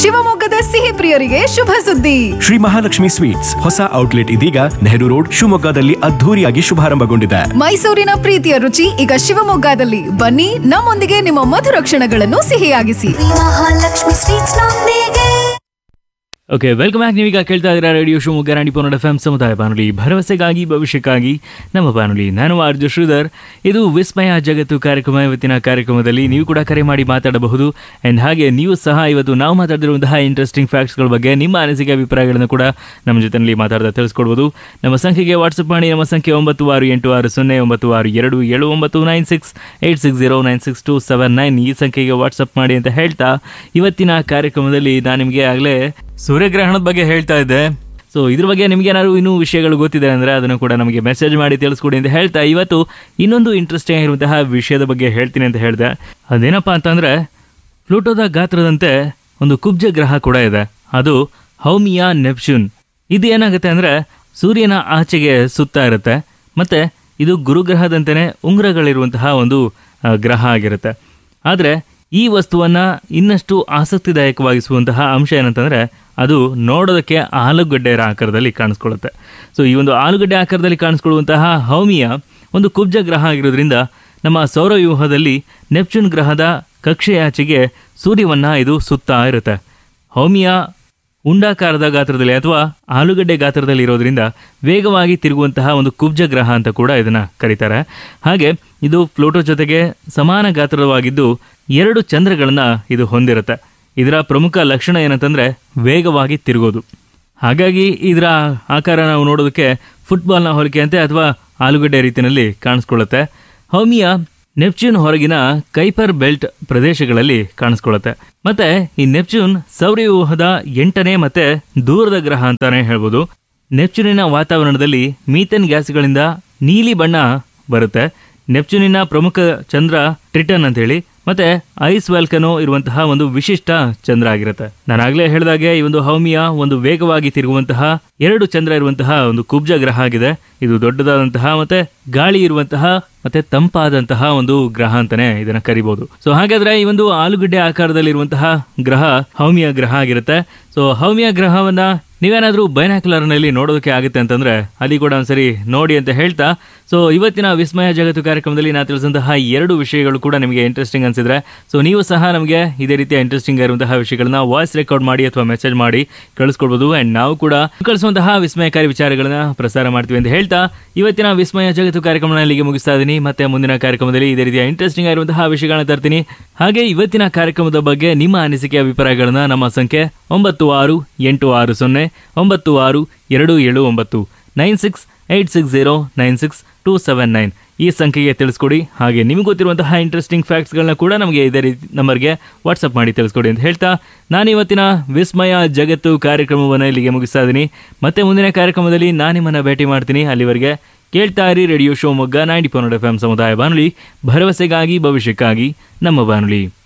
ಶಿವಮೊಗ್ಗದ ಸಿಹಿ ಪ್ರಿಯರಿಗೆ ಶುಭ ಸುದ್ದಿ ಶ್ರೀ ಮಹಾಲಕ್ಷ್ಮಿ ಸ್ವೀಟ್ಸ್ ಹೊಸ ಔಟ್ಲೆಟ್ ಇದೀಗ ನೆಹರು ರೋಡ್ ಶಿವಮೊಗ್ಗದಲ್ಲಿ ಅದ್ಧೂರಿಯಾಗಿ ಶುಭಾರಂಭಗೊಂಡಿದೆ ಮೈಸೂರಿನ ಪ್ರೀತಿಯ ರುಚಿ ಈಗ ಶಿವಮೊಗ್ಗದಲ್ಲಿ ಬನ್ನಿ ನಮ್ಮೊಂದಿಗೆ ನಿಮ್ಮ ಮಧುರ ಕ್ಷಣಗಳನ್ನು ಸಿಹಿಯಾಗಿಸಿ ಮಹಾಲಕ್ಷ್ಮಿ ಸ್ವೀಟ್ಸ್ ನೊಂದಿಗೆ ಓಕೆ ವೆಲ್ಕಮ್ ಬ್ಯಾಕ್ ನೀವೀಗ ಕೇಳ್ತಾ ಇದ್ದೀರಾ ರೇಡಿಯೋ ಶಿವಮೊಗ್ಗ ನಾಡಿ ಪೊನ್ನಡ ಎಫ್ ಸಮುದಾಯ ಬಾನುಲಿ ಭರವಸೆಗಾಗಿ ಭವಿಷ್ಯಕ್ಕಾಗಿ ನಮ್ಮ ಬಾನುಲಿ ನಾನು ಆರ್ಜು ಶ್ರೀಧರ್ ಇದು ವಿಸ್ಮಯ ಜಗತ್ತು ಕಾರ್ಯಕ್ರಮ ಇವತ್ತಿನ ಕಾರ್ಯಕ್ರಮದಲ್ಲಿ ನೀವು ಕೂಡ ಕರೆ ಮಾಡಿ ಮಾತಾಡಬಹುದು ಆ್ಯಂಡ್ ಹಾಗೆ ನೀವು ಸಹ ಇವತ್ತು ನಾವು ಮಾತಾಡಿರುವಂತಹ ಇಂಟ್ರೆಸ್ಟಿಂಗ್ ಫ್ಯಾಕ್ಟ್ಸ್ಗಳ ಬಗ್ಗೆ ನಿಮ್ಮ ಅನಿಸಿಕೆ ಅಭಿಪ್ರಾಯಗಳನ್ನು ಕೂಡ ನಮ್ಮ ಜೊತೆಯಲ್ಲಿ ಮಾತಾಡ್ತಾ ತಿಳಿಸ್ಕೊಡ್ಬೋದು ನಮ್ಮ ಸಂಖ್ಯೆಗೆ ವಾಟ್ಸಪ್ ಮಾಡಿ ನಮ್ಮ ಸಂಖ್ಯೆ ಒಂಬತ್ತು ಆರು ಎಂಟು ಆರು ಸೊನ್ನೆ ಒಂಬತ್ತು ಆರು ಎರಡು ಏಳು ಒಂಬತ್ತು nine six eight six zero nine six two seven nine ಈ ಸಂಖ್ಯೆಗೆ ವಾಟ್ಸಪ್ ಮಾಡಿ ಅಂತ ಹೇಳ್ತಾ ಇವತ್ತಿನ ಕಾರ್ಯಕ್ರಮದಲ್ಲಿ ನಾನು ನಿಮಗೆ ಆಗಲೇ ಸೂರ್ಯಗ್ರಹಣದ ಬಗ್ಗೆ ಹೇಳ್ತಾ ಇದ್ದೆ ಸೊ ಇದ್ರ ಬಗ್ಗೆ ನಿಮ್ಗೆ ಏನಾದ್ರು ಇನ್ನೂ ವಿಷಯಗಳು ಗೊತ್ತಿದೆ ಅಂದರೆ ಅದನ್ನು ಕೂಡ ನಮಗೆ ಮೆಸೇಜ್ ಮಾಡಿ ತಿಳಿಸ್ಕೊಡಿ ಅಂತ ಹೇಳ್ತಾ ಇವತ್ತು ಇನ್ನೊಂದು ಇಂಟ್ರೆಸ್ಟಿಂಗ್ ಆಗಿರುವಂತಹ ವಿಷಯದ ಬಗ್ಗೆ ಹೇಳ್ತೀನಿ ಅಂತ ಹೇಳಿದೆ ಅದೇನಪ್ಪ ಅಂತಂದರೆ ಪ್ಲೂಟೋದ ಗಾತ್ರದಂತೆ ಒಂದು ಕುಬ್ಜ ಗ್ರಹ ಕೂಡ ಇದೆ ಅದು ಹೌಮಿಯಾ ನೆಪ್ಚೂನ್ ಇದು ಏನಾಗುತ್ತೆ ಅಂದರೆ ಸೂರ್ಯನ ಆಚೆಗೆ ಸುತ್ತಾ ಇರುತ್ತೆ ಮತ್ತು ಇದು ಗುರುಗ್ರಹದಂತೆಯೇ ಉಂಗುರಗಳಿರುವಂತಹ ಒಂದು ಆ, ಗ್ರಹ ಆಗಿರುತ್ತೆ ಆದರೆ ಈ ವಸ್ತುವನ್ನು ಇನ್ನಷ್ಟು ಆಸಕ್ತಿದಾಯಕವಾಗಿಸುವಂತಹ ಅಂಶ ಏನಂತಂದರೆ ಅದು ನೋಡೋದಕ್ಕೆ ಆಲೂಗಡ್ಡೆ ಆಕಾರದಲ್ಲಿ ಕಾಣಿಸ್ಕೊಳ್ಳುತ್ತೆ ಸೊ ಈ ಒಂದು ಆಲೂಗಡ್ಡೆ ಆಕಾರದಲ್ಲಿ ಕಾಣಿಸ್ಕೊಳ್ಳುವಂತಹ ಹೌಮಿಯ ಒಂದು ಕುಬ್ಜ ಗ್ರಹ ಆಗಿರೋದ್ರಿಂದ ನಮ್ಮ ಸೌರವ್ಯೂಹದಲ್ಲಿ ನೆಪ್ಚೂನ್ ಗ್ರಹದ ಕಕ್ಷೆಯಾಚೆಗೆ ಸೂರ್ಯವನ್ನು ಇದು ಸುತ್ತಾ ಇರುತ್ತೆ ಹೌಮಿಯ ಉಂಡಾಕಾರದ ಗಾತ್ರದಲ್ಲಿ ಅಥವಾ ಆಲೂಗಡ್ಡೆ ಗಾತ್ರದಲ್ಲಿ ಇರೋದ್ರಿಂದ ವೇಗವಾಗಿ ತಿರುಗುವಂತಹ ಒಂದು ಕುಬ್ಜ ಗ್ರಹ ಅಂತ ಕೂಡ ಇದನ್ನ ಕರೀತಾರೆ ಹಾಗೆ ಇದು ಪ್ಲೂಟೋ ಜೊತೆಗೆ ಸಮಾನ ಗಾತ್ರವಾಗಿದ್ದು ಎರಡು ಚಂದ್ರಗಳನ್ನ ಇದು ಹೊಂದಿರುತ್ತೆ ಇದರ ಪ್ರಮುಖ ಲಕ್ಷಣ ಏನಂತಂದ್ರೆ ವೇಗವಾಗಿ ತಿರುಗೋದು ಹಾಗಾಗಿ ಇದರ ಆಕಾರ ನಾವು ನೋಡೋದಕ್ಕೆ ಫುಟ್ಬಾಲ್ನ ಹೋಲಿಕೆಯಂತೆ ಅಥವಾ ಆಲೂಗಡ್ಡೆ ರೀತಿಯಲ್ಲಿ ಕಾಣಿಸ್ಕೊಳ್ಳುತ್ತೆ ಹೌಮಿಯ ನೆಪ್ಚೂನ್ ಹೊರಗಿನ ಕೈಪರ್ ಬೆಲ್ಟ್ ಪ್ರದೇಶಗಳಲ್ಲಿ ಕಾಣಿಸ್ಕೊಳ್ಳುತ್ತೆ ಮತ್ತೆ ಈ ನೆಪ್ಚೂನ್ ಸೌರವ್ಯೂಹದ ಎಂಟನೇ ಮತ್ತೆ ದೂರದ ಗ್ರಹ ಅಂತಾನೆ ಹೇಳ್ಬೋದು ನೆಪ್ಚೂನಿನ ವಾತಾವರಣದಲ್ಲಿ ಮೀಥೇನ್ ಗ್ಯಾಸ್ಗಳಿಂದ ನೀಲಿ ಬಣ್ಣ ಬರುತ್ತೆ ನೆಪ್ಚೂನಿನ ಪ್ರಮುಖ ಚಂದ್ರ ಟ್ರಿಟನ್ ಅಂತ ಹೇಳಿ ಮತ್ತೆ ಐಸ್ ವ್ಯಾಲ್ಕನೋ ಇರುವಂತಹ ಒಂದು ವಿಶಿಷ್ಟ ಚಂದ್ರ ಆಗಿರುತ್ತೆ ನಾನಾಗ್ಲೇ ಹೇಳಿದಾಗೆ ಈ ಒಂದು ಹೌಮಿಯ ಒಂದು ವೇಗವಾಗಿ ತಿರುಗುವಂತಹ ಎರಡು ಚಂದ್ರ ಇರುವಂತಹ ಒಂದು ಕುಬ್ಜ ಗ್ರಹ ಆಗಿದೆ ಇದು ದೊಡ್ಡದಾದಂತಹ ಮತ್ತೆ ಗಾಳಿ ಇರುವಂತಹ ಮತ್ತೆ ತಂಪಾದಂತಹ ಒಂದು ಗ್ರಹ ಅಂತಾನೆ ಇದನ್ನ ಕರಿಬಹುದು ಸೊ ಹಾಗಾದ್ರೆ ಈ ಒಂದು ಆಲೂಗಡ್ಡೆ ಆಕಾರದಲ್ಲಿರುವಂತಹ ಗ್ರಹ ಹೌಮಿಯ ಗ್ರಹ ಆಗಿರುತ್ತೆ ಸೊ ಹೌಮಿಯ ಗ್ರಹವನ್ನ ನೀವೇನಾದ್ರೂ ಬೈನಾಕ್ಯುಲರ್ ನಲ್ಲಿ ನೋಡೋದಕ್ಕೆ ಆಗುತ್ತೆ ಅಂತಂದ್ರೆ ಅಲ್ಲಿ ಕೂಡ ಒಂದ್ಸರಿ ನೋಡಿ ಅಂತ ಹೇಳ್ತಾ ಸೊ ಇವತ್ತಿನ ವಿಸ್ಮಯ ಜಗತ್ತು ಕಾರ್ಯಕ್ರಮದಲ್ಲಿ ನಾ ತಿಳಿಸಿದಂತಹ ಎರಡು ವಿಷಯಗಳು ಕೂಡ ನಿಮಗೆ ಇಂಟ್ರೆಸ್ಟಿಂಗ್ ಅನ್ಸಿದ್ರೆ ಸೊ ನೀವು ಸಹ ನಮಗೆ ಇದೇ ರೀತಿಯ ಇಂಟ್ರೆಸ್ಟಿಂಗ್ ಆಗಿರುವಂತಹ ವಿಷಯಗಳನ್ನ ವಾಯ್ಸ್ ರೆಕಾರ್ಡ್ ಮಾಡಿ ಅಥವಾ ಮೆಸೇಜ್ ಮಾಡಿ ಕಳಿಸ್ಕೊಡ್ಬೋದು ಅಂಡ್ ನಾವು ಕೂಡ ಕಳಿಸುವಂತಹ ವಿಸ್ಮಯಕಾರಿ ವಿಚಾರಗಳನ್ನ ಪ್ರಸಾರ ಮಾಡ್ತೀವಿ ಅಂತ ಹೇಳ್ತಾ ಇವತ್ತಿನ ವಿಸ್ಮಯ ಜಗತ್ತು ಕಾರ್ಯಕ್ರಮ ಇಲ್ಲಿಗೆ ಮುಗಿಸ್ತಾ ಇದ್ದೀನಿ ಮತ್ತೆ ಮುಂದಿನ ಕಾರ್ಯಕ್ರಮದಲ್ಲಿ ಇದೇ ರೀತಿಯ ಇಂಟ್ರೆಸ್ಟಿಂಗ್ ಆಗಿರುವಂತಹ ವಿಷಯಗಳನ್ನ ತರ್ತೀನಿ ಹಾಗೆ ಇವತ್ತಿನ ಕಾರ್ಯಕ್ರಮದ ಬಗ್ಗೆ ನಿಮ್ಮ ಅನಿಸಿಕೆ ಅಭಿಪ್ರಾಯಗಳನ್ನ ನಮ್ಮ ಸಂಖ್ಯೆ ಒಂಬತ್ತು ಆರು ಎಂಟು ಆರು ಸೊನ್ನೆ ಒಂಬತ್ತು ಆರು ಎರಡು ಏಳು ಒಂಬತ್ತು nine six eight six zero nine six two seven nine ಈ ಸಂಖ್ಯೆಗೆ ತಿಳಿಸ್ಕೊಡಿ ಹಾಗೆ ನಿಮಗೆ ಗೊತ್ತಿರುವಂತಹ ಇಂಟ್ರೆಸ್ಟಿಂಗ್ ಫ್ಯಾಕ್ಟ್ಸ್ಗಳನ್ನ ಕೂಡ ನಮಗೆ ಇದೇ ರೀತಿ ನಂಬರ್ಗೆ ವಾಟ್ಸಪ್ ಮಾಡಿ ತಿಳಿಸ್ಕೊಡಿ ಅಂತ ಹೇಳ್ತಾ ನಾನು ಇವತ್ತಿನ ವಿಸ್ಮಯ ಜಗತ್ತು ಕಾರ್ಯಕ್ರಮವನ್ನು ಇಲ್ಲಿಗೆ ಮುಗಿಸ್ತಾ ಇದ್ದೀನಿ ಮತ್ತೆ ಮುಂದಿನ ಕಾರ್ಯಕ್ರಮದಲ್ಲಿ ನಾನು ನಿಮ್ಮನ್ನು ಭೇಟಿ ಮಾಡ್ತೀನಿ ಅಲ್ಲಿವರೆಗೆ ಕೇಳ್ತಾ ಇರಿ radio Shivamogga ninety four F M ಸಮುದಾಯ ಬಾನುಲಿ ಭರವಸೆಗಾಗಿ ಭವಿಷ್ಯಕ್ಕಾಗಿ ನಮ್ಮ ಬಾನುಲಿ